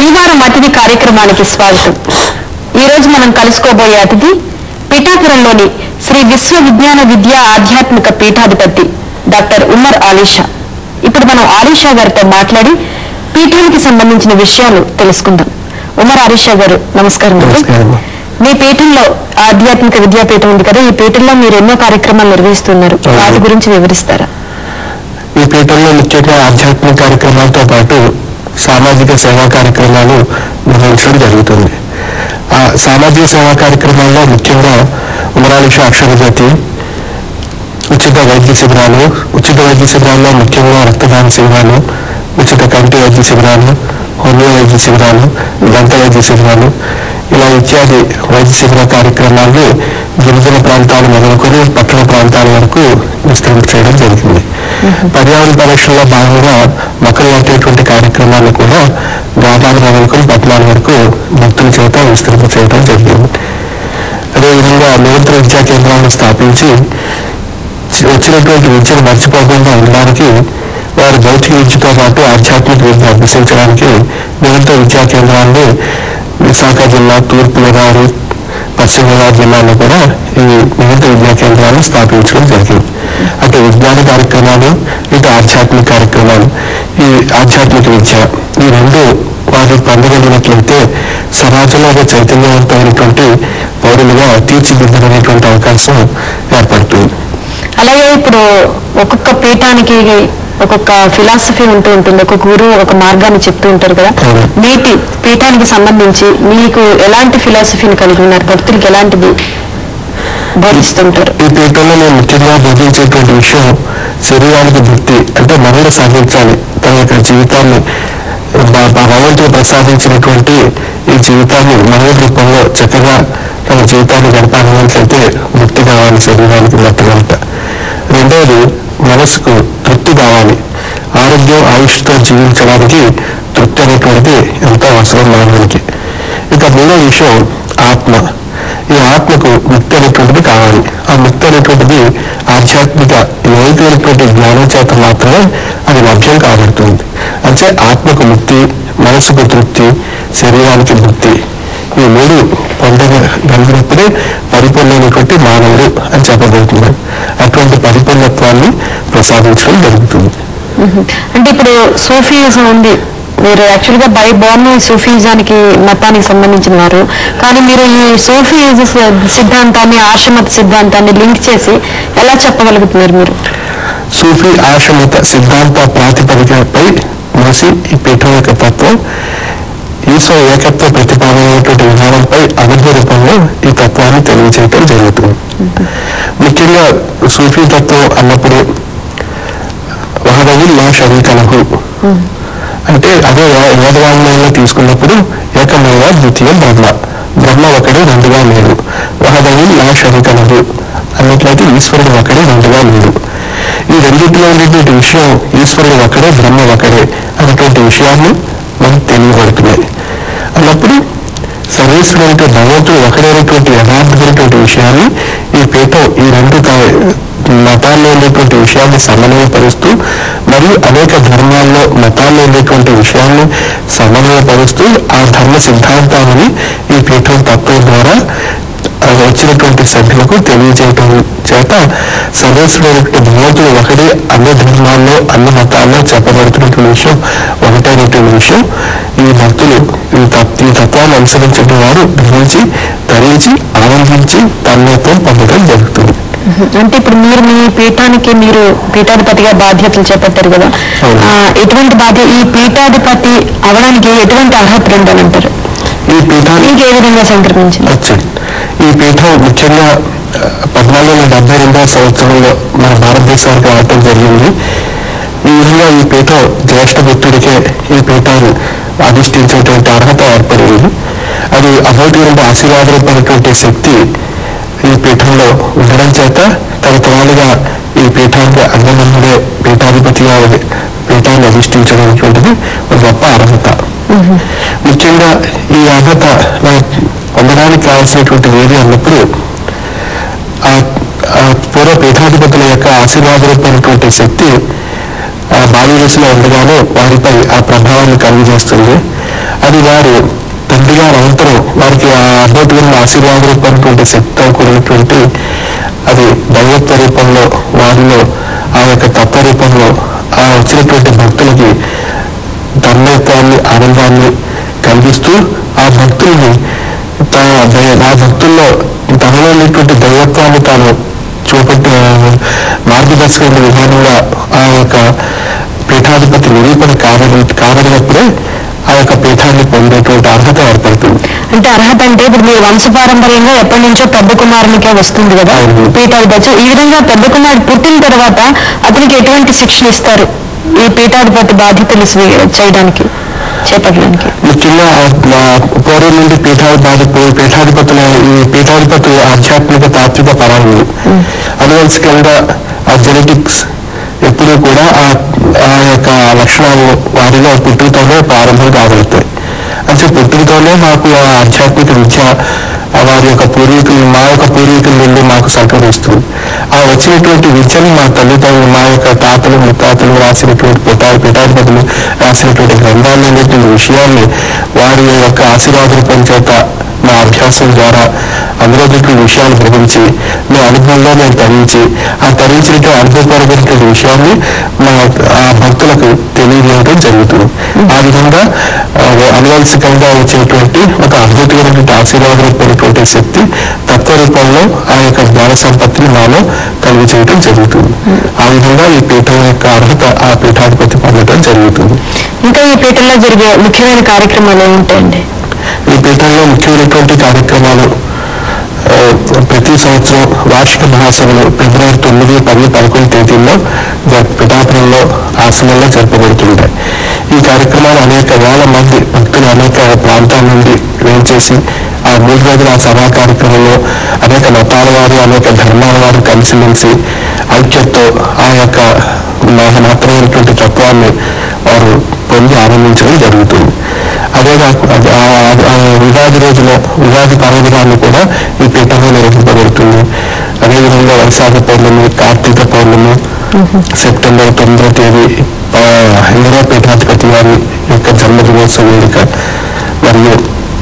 శ్రీవారం అతిథి కార్యక్రమానికి స్వాగతం ఈ రోజు మనం కలుసుకోబోయే అతిథి పిఠాపురంలోని శ్రీ విశ్వ విజ్ఞాన విద్యా ఆధ్యాత్మిక పీఠాధిపతి డాక్టర్ ఉమర్ ఆలీషా ఇప్పుడు మనం ఆలీషా గారితో మాట్లాడి పీఠానికి సంబంధించిన విషయాలు తెలుసుకుందాం ఉమర్ ఆలీషా గారు నమస్కారం అండి. నమస్కారం. మీ పీఠంలో ఆధ్యాత్మిక విద్యాపీఠం ఉంది కదా ఈ పీఠంలో మీరు ఎన్నో కార్యక్రమాలు నిర్వహిస్తున్నారు అవును. వాటి గురించి వివరిస్తారా ఈ పీఠంలో ముఖ్యంగా ఆధ్యాత్మిక కార్యక్రమాలతో పాటు సామాజిక సేవా కార్యక్రమాలు నిర్వహించడం జరుగుతుంది ఆ సామాజిక సేవా కార్యక్రమాల్లో ముఖ్యంగా ఉమరాలిష అక్షరజ్యోతి ఉచిత వైద్య శిబిరాలు ఉచిత వైద్య శిబిరాల్లో ముఖ్యంగా రక్తదాన శిబిరాలు ఉచిత కంటి వైద్య శిబిరాలు హోమియో వైద్య శిబిరాలు దంత వైద్య శిబిరాలు ఇలా ఇత్యాది వైద్య శిబిర కార్యక్రమాల్ని గిరిజన ప్రాంతాలు మొదలుకొని పట్టణ ప్రాంతాల వరకు విస్తరింప చేయడం జరిగింది పర్యావరణ పరిరక్షణలో భాగంగా మొక్కలు నాటేటువంటి కార్యక్రమాలు కూడా గ్రామాలు మొదలుకొని పట్టణాల వరకు భక్తుల చేత విస్తరింప చేయడం జరిగింది అదేవిధంగా నిరంతర విద్యా కేంద్రాలను స్థాపించి చి- వచ్చినటువంటి విద్యను మర్చిపోకుండా ఉండడానికి వారి భౌతిక విద్యతో పాటు ఆధ్యాత్మిక విద్య అభ్యసించడానికి నిరంతర విద్యా కేంద్రాన్ని విశాఖ జిల్లా తూర్పు గోదావరి పశ్చిమ గోదావరి జిల్లాలో కూడా ఈ నిరంతర విద్యా కేంద్రాలను స్థాపించడం జరిగింది అటు విజ్ఞాన కార్యక్రమాలు ఇటు ఆధ్యాత్మిక కార్యక్రమాలు ఈ ఆధ్యాత్మిక విద్య ఈ రెండు వారు పొందగలిగినట్లయితే సమాజంలో ఒక చైతన్యవంతమైనటువంటి పౌరులుగా తీర్చిదిద్దనేటువంటి అవకాశం ఏర్పడుతుంది అలాగే ఇప్పుడు ఒక్కొక్క పీఠానికి ఒక్కొక్క ఫిలాసఫీ ఉంటూ ఉంటుంది ఒక్కొక్క గురువు ఒక మార్గాన్ని చెప్తూ ఉంటారు కదా అవును. మీటి పీఠానికి సంబంధించి మీకు ఎలాంటి ఫిలాసఫీని కలిగి ఉన్నారు భక్తులకి ఎలాంటిది బోధిస్తుంటారు ఈ పీఠంలో నేను ముఖ్యంగా బోధించేటువంటి విషయం శరీరానికి వృత్తి అంటే మరణ సాధించాలి తన యొక్క జీవితాన్ని భ- భగవంతుడు ప్రసాదించినటువంటి ఈ జీవితాన్ని మరణ రూపంలో చక్కగా తన జీవితాన్ని గడపాలన్నట్లయితే వృత్తి కావాలి శరీరానికి మొట్టమొదట రెండవది మనసుకు తృప్తి కావాలి ఆరోగ్యం ఆయుష్తో జీవించడానికి తృప్తి అనేటువంటిది ఎంతో అవసరం మానవునికి ఇక మూడో విషయం ఆత్మ ఈ ఆత్మకు ముక్తి అనేటువంటిది కావాలి ఆ ముక్తి అనేటువంటిది ఆధ్యాత్మిక లౌకికమైనటువంటి జ్ఞానం చేత మాత్రమే అది లభ్యం కాబడుతుంది అంటే ఆత్మకు ముక్తి మనసుకు తృప్తి శరీరానికి ముక్తి ఈ మూడు పొందగలిగినప్పుడే పరిపూర్ణమైనటువంటి మానవుడు అని చెప్పబడుతుంది అటువంటి పరిపూర్ణత్వాన్ని ప్రసాదించడం జరుగుతుంది అంటే ఇప్పుడు సూఫీయిజం ఉంది మీరు యాక్చువల్ గా బై బోర్న్ సూఫీజానికి మతానికి సంబంధించిన వారు కానీ మీరు ఈ సూఫీయిజ సిద్ధాంతాన్ని ఆశ్రమత సిద్ధాంతాన్ని లింక్ చేసి ఎలా చెప్పగలుగుతున్నారు మీరు సూఫీ ఆశ్రమత సిద్ధాంత ప్రాతిపదికపై మోసి ఈ పీఠం యొక్క తత్వం ఈశ్వర ఏకత్వ ప్రతిపాదనటువంటి విధానంపై అనుభవ రూపంలో ఈ తత్వాన్ని తెలియజేయటం జరుగుతుంది ముఖ్యంగా సూఫీ తత్వం అన్నప్పుడు వహదవి నా శరీకలకు అంటే అదే వే- వేదవాంగ్మయంలో తీసుకున్నప్పుడు ఏకమేవ ద్వితీయం బ్రహ్మ బ్రహ్మ ఒకడే రెండుగా లేడు వహదవి నా శరీకలకు అన్నట్లయితే ఈశ్వరుడు ఒకడే రెండుగా లేడు ఈ రెండింటిలో ఉండేటువంటి విషయం ఈశ్వరుడు ఒకడే బ్రహ్మ ఒకడే అనేటువంటి విషయాన్ని మనకు తెలియబడుతున్నాయి అన్నప్పుడు సర్వేశ్వరుడు భగవంతుడు ఒకడైనటువంటి యథార్థమైనటువంటి విషయాన్ని ఈ పీఠం ఈ రెండు కా- మతాల్లో ఉండేటువంటి విషయాన్ని సమన్వయపరుస్తూ మరియు అనేక ధర్మాల్లో మతాల్లో ఉండేటువంటి విషయాన్ని సమన్వయపరుస్తూ ఆ ధర్మ సిద్ధాంతాలని ఈ పీఠం తత్వం ద్వారా ఆ వచ్చినటువంటి సభ్యులకు తెలియజేయటం చేత సర్వేశ్వరుడు భగవంతుడు ఒకడే అన్ని ధర్మాల్లో అన్ని మతాల్లో చెప్పబడుతున్నటువంటి విషయం ఒకటైనటువంటి విషయం ఈ భక్తులు ఈ తత్- ఈ తత్వాన్ని అనుసరించిన వారు గ్రహించి ధరించి ఆనందించి తన్మత్వం పొందడం జరుగుతుంది అంటే ఇప్పుడు మీరు మీ పీఠానికి మీరు పీఠాధిపతిగా బాధ్యతలు చేపట్టారు కదా అవును. ఆ, ఎటువంటి బాధ్యత ఈ పీఠాధిపతి అవడానికి ఎటువంటి అర్హతలు ఉండాలంటారు ఈ పీఠాన్ని మీకు ఏ విధంగా సంక్రమించింది వచ్చండి ఈ పీఠం ముఖ్యంగా ఆ, పద్నాలుగు వందల డెబ్బై రెండవ సంవత్సరంలో మన భారతదేశానికి రావటం జరిగింది ఈ విధంగా ఈ పీఠం జ్యేష్ఠ భక్తుడికే ఈ పీఠాన్ని అధిష్ఠించేటువంటి అర్హత ఏర్పడింది అది అభౌతికమైన ఆశీర్వాదమైనటువంటి శక్తి ఈ పీఠంలో ఉండడం చేత తరతరాలుగా ఈ పీఠానికి అన్నమన్నుడే పీఠాధిపతిగా ఉంది. పీఠాన్ని అధిష్ఠించడం అనేటువంటిది ఒక గొప్ప అర్హత ముఖ్యంగా ఈ అర్హత నాకు పొందడానికి కావాల్సినటువంటి ఏది అన్నప్పుడు ఆ ఆ పూర్వ పీఠాధిపతుల యొక్క ఆశీర్వాదమైనటువంటి శక్తి ఆ బాల్య దశలో ఉండగానే వారిపై ఆ ప్రభావాన్ని కలుగజేస్తుంది అది వారు తండ్రి గారి అనంతరం వారికి ఆ అద్భుతమైన ఆశీర్వాద రూపమైనటువంటి శక్తితో కూడినటువంటి అది దైవత్వ రూపంలో వారిలో ఆ యొక్క తత్వ రూపంలో ఆ వచ్చినటువంటి భక్తులకి ధర్మత్వాన్ని ఆనందాన్ని కలిగిస్తూ ఆ భక్తుల్ని తన దయ- ఆ భక్తుల్లో తనలో ఉన్నటువంటి దైవత్వాన్ని తాను చూపెట్ట మార్గదర్శకమైన విధానంగా ఆ యొక్క పీఠాధిపతి నిరూపణ కారడి కారడినప్పుడే ఆ యొక్క పీఠాన్ని పొందేటువంటి అర్హత ఏర్పడుతుంది అంటే అర్హత అంటే ఇప్పుడు మీరు వంశపారంపర్యంగా ఎప్పటి నుంచో పెద్ద కుమారునికే వస్తుంది కదా అవును. పీఠాధిపతి ఈ విధంగా పెద్ద కుమారుడు పుట్టిన తర్వాత అతనికి ఎటువంటి శిక్షణ ఇస్తారు ఈ పీఠాధిపతి బాధ్యతలు స్వీ- చేయడానికి చేపట్టడానికి ముఖ్యంగా ఆ పూర్వం నుండి పీఠాధిపతి పీఠాధిపతుల ఈ పీఠాధిపతులు ఆధ్యాత్మిక తాత్విక పరాలు అనువంశికంగా ఆ జెనెటిక్స్ ఎప్పుడూ కూడా ఆ ఆ యొక్క లక్షణాలు వారిలో పుట్టుకతోనే ప్రారంభం కాబడతాయి అంటే పుట్టుకతోనే మాకు ఆ ఆధ్యాత్మిక విద్య ఆ వారి యొక్క పూర్వీకులు మా యొక్క పూర్వీకుల నుండి మాకు సహకరిస్తుంది ఆ వచ్చినటువంటి విద్యను మా తల్లిదండ్రులు మా యొక్క తాతలు ముత్తాతలు రాసినటువంటి పిఠా పిఠాధిపతులు రాసినటువంటి గ్రంథాలు అనేటువంటి విషయాన్ని వారి యొక్క ఆశీర్వాదం పంచేత మా అభ్యాసం ద్వారా అందులో ఉన్నటువంటి విషయాలు గ్రహించి మా అనుభవంలో మేము తరించి ఆ తరించినటువంటి అనుభవపరమైనటువంటి విషయాన్ని మా ఆ భక్తులకు తెలియజేయడం జరుగుతుంది ఆ విధంగా ఆ, అనువంశికంగా వచ్చేటువంటి ఒక అద్భుతమైనటువంటి ఆశీర్వాదమైనటువంటి శక్తి తత్వ రూపంలో ఆ యొక్క జ్ఞాన సంపత్తిని మాలో కలిగి చేయడం జరుగుతుంది ఆ విధంగా ఈ పీఠం యొక్క అర్హత ఆ పీఠాధిపతి పొందడం జరుగుతుంది ఇంకా ఈ పీఠంలో జరిగే ముఖ్యమైన కార్యక్రమాలు ఏముంటాయండి ఈ పీఠంలో ముఖ్యమైనటువంటి కార్యక్రమాలు ఆ, ప్రతి సంవత్సరం వార్షిక మహాసభలు ఫిబ్రవరి తొమ్మిది పది పదకొండు తేదీల్లో జ- పిఠాపురంలో ఆశ్రమంలో జరపబడుతుంటాయి ఈ కార్యక్రమాలు అనేక వేల మంది భక్తులు అనేక ప్రాంతాల నుండి వేంచేసి ఆ మూడు రోజుల ఆ సభా కార్యక్రమంలో అనేక మతాల వారు అనేక ధర్మాల వారు కలిసిమెలిసి ఐక్యతతో ఆ యొక్క మహత్తరమైనటువంటి తత్వాన్ని వారు పొంది ఆనందించడం జరుగుతుంది అదే కాకుండా ఆ- ఆ- ఆ ఉగాది రోజున ఉగాది పర్వదినాన్ని కూడా ఈ పీఠంలో నిర్వహింపబడుతుంది అదేవిధంగా వైశాఖ పౌర్ణమి కార్తీక పౌర్ణమి సెప్టెంబర్ తొమ్మిదో తేదీ ఆ, ఇందిరా పీఠాధిపతి వారి యొక్క జన్మదినోత్సవ వేడుక మరియు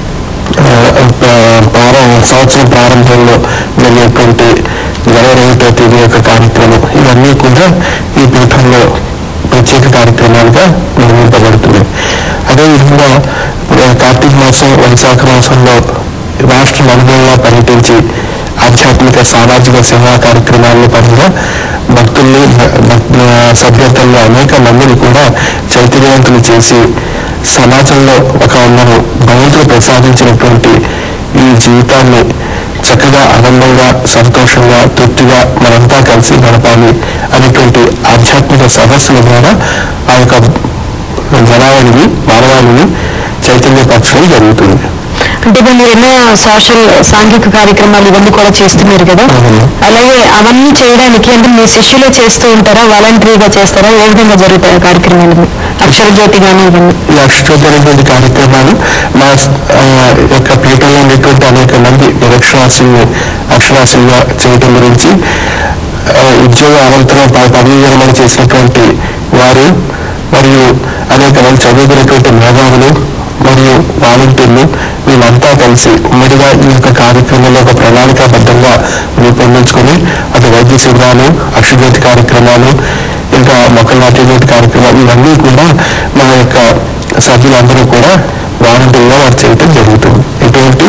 ఆ, ఆ, ప్రారం సంవత్సరం ప్రారంభంలో జరిగేటువంటి జనవరి ఒకటో తేదీ యొక్క కార్యక్రమం ఇవన్నీ కూడా ఈ పీఠంలో ప్రత్యేక కార్యక్రమాలుగా నిర్వహింపబడుతున్నాయి అదేవిధంగా ఇప్పుడు కార్తీక మాసం వైశాఖ మాసంలో రాష్ట్ర నలుమూలలా పర్యటించి ఆధ్యాత్మిక సామాజిక సేవా కార్యక్రమాల్లో పరంగా భక్తుల్ని భక్- సభ్యతల్లో అనేక మందిని కూడా చైతన్యవంతులు చేసి సమాజంలో ఒక మనం భగవంతుడు ప్రసాదించినటువంటి ఈ జీవితాన్ని చక్కగా ఆనందంగా సంతోషంగా తృప్తిగా మనంతా కలిసి గడపాలి అనేటువంటి ఆధ్యాత్మిక సదస్సుల ద్వారా ఆ యొక్క జనాలని మానవాళిని చైతన్యపరచడం జరుగుతుంది అంటే ఇప్పుడు మీరు ఎన్నో సోషల్ సాంఘిక కార్యక్రమాలు ఇవన్నీ కూడా చేస్తున్నారు కదా అవును. అలాగే అవన్నీ చేయడానికి అంటే మీ శిష్యులే చేస్తూ ఉంటారా వాలంటరీగా చేస్తారా ఏ విధంగా జరుగుతాయి ఆ కార్యక్రమాలు అక్షర జ్యోతి కానీ ఇవన్నీ ఈ అక్షతమైనటువంటి కార్యక్రమాలు మా ఆ, యొక్క పీఠంలో ఉండేటువంటి అనేక మంది నిరక్షరాస్యుల్ని అక్షరాస్యులుగా చేయటం గురించి ఆ, ఉద్యోగ అనంతరం ప- పదవీ విరమణ చేసినటువంటి వారు మరియు అనేక మంది చదువుకున్నటువంటి మేధావులు మరియు వాలంటీర్లు వీళ్ళంతా కలిసి ఉమ్మడిగా ఈ యొక్క కార్యక్రమంలో ఒక ప్రణాళికాబద్ధంగా రూపొందించుకొని అటు వైద్య శిబిరాలు అక్షజ్యోతి కార్యక్రమాలు ఇంకా మొక్కలు నాటేటువంటి కార్యక్రమాలు ఇవన్నీ కూడా మా యొక్క సభ్యులందరూ కూడా వాలంటీర్గా వారు చేయటం జరుగుతుంది ఎటువంటి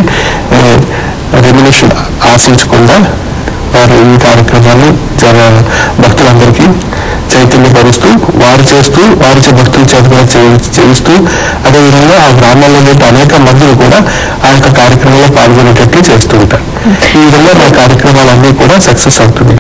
రెమ్యునేషన్ ఆశించకుండా వారు ఈ కార్యక్రమాన్ని జన భక్తులందరికీ చైతన్యపరుస్తూ వారు చేస్తూ వారి చే భక్తుల చేత కూడా చేయి- చేయిస్తూ అదేవిధంగా ఆ గ్రామాల్లో ఉండే అనేక మందిని కూడా ఆ యొక్క కార్యక్రమంలో పాల్గొనేటట్లు చేస్తూ ఉంటారు ఈ విధంగా మా కార్యక్రమాలన్నీ కూడా సక్సెస్ అవుతుంది